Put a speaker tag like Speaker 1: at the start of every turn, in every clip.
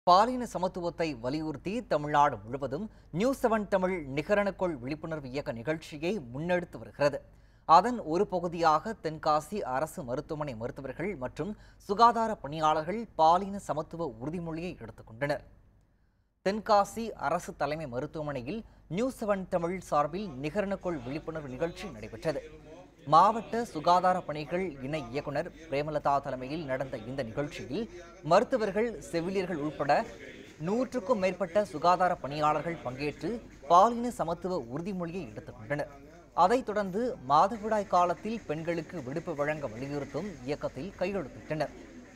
Speaker 1: பாலின சமத்துவத்தை வலியுறுத்தி தமிழ்நாடு முழுவதும் நியூஸ் செவன் தமிழ் நிகரணுக்கோள் விழிப்புணர்வு இயக்க நிகழ்ச்சியை முன்னெடுத்து வருகிறது அதன் ஒரு பகுதியாக தென்காசி அரசு மருத்துவமனை மருத்துவர்கள் மற்றும் சுகாதார பணியாளர்கள் பாலின சமத்துவ உறுதிமொழியை எடுத்துக்கொண்டனர் தென்காசி அரசு தலைமை மருத்துவமனையில் நியூஸ் செவன் தமிழ் சார்பில் நிகரணுக்கோள் விழிப்புணர்வு நிகழ்ச்சி நடைபெற்றது மாவட்ட சுகாதார பணிகள் இணை இயக்குனர் பிரேமலதா தலைமையில் நடந்த இந்த நிகழ்ச்சியில் மருத்துவர்கள் செவிலியர்கள் உட்பட நூற்றுக்கும் மேற்பட்ட சுகாதார பணியாளர்கள் பங்கேற்று பாலின சமத்துவ உறுதிமொழியை எடுத்துக்கொண்டனர் அதைத் தொடர்ந்து மாதவிடாய் காலத்தில் பெண்களுக்கு விடுப்பு வழங்க வலியுறுத்தும் இயக்கத்தில் கையெழுத்திட்டனர்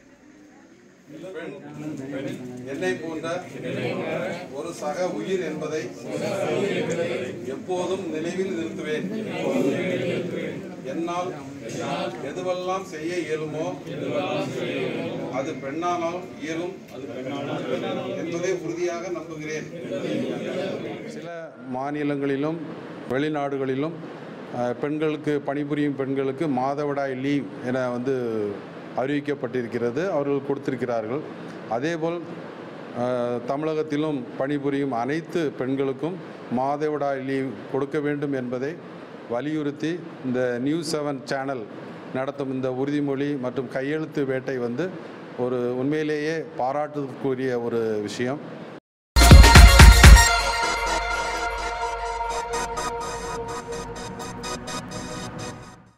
Speaker 2: என்னை போன்ற ஒரு சக உயிர் என்பதை எப்போதும் நினைவில் நிறுத்துவேன் என்னால் எதுவெல்லாம் செய்ய இயலுமோ அது பெண்ணானால் இயலும் என்பதை உறுதியாக நம்புகிறேன் சில மாநிலங்களிலும் வெளிநாடுகளிலும் அஹ், பெண்களுக்கு பணிபுரியும் பெண்களுக்கு மாதவிடாய் லீவ் என வந்து அறிவிக்கப்பட்டிருக்கிறது அவர்கள் கொடுத்திருக்கிறார்கள் அதேபோல் அஹ், தமிழகத்திலும் பணிபுரியும் அனைத்து பெண்களுக்கும் மாதவிடாய் லீவ் கொடுக்க வேண்டும் என்பதை வலியுறுத்தி இந்த நியூஸ் செவன் சேனல் நடத்தும் இந்த உறுதிமொழி மற்றும் கையெழுத்து வேட்டை வந்து ஒரு உண்மையிலேயே பாராட்டுக்குரிய ஒரு விஷயம்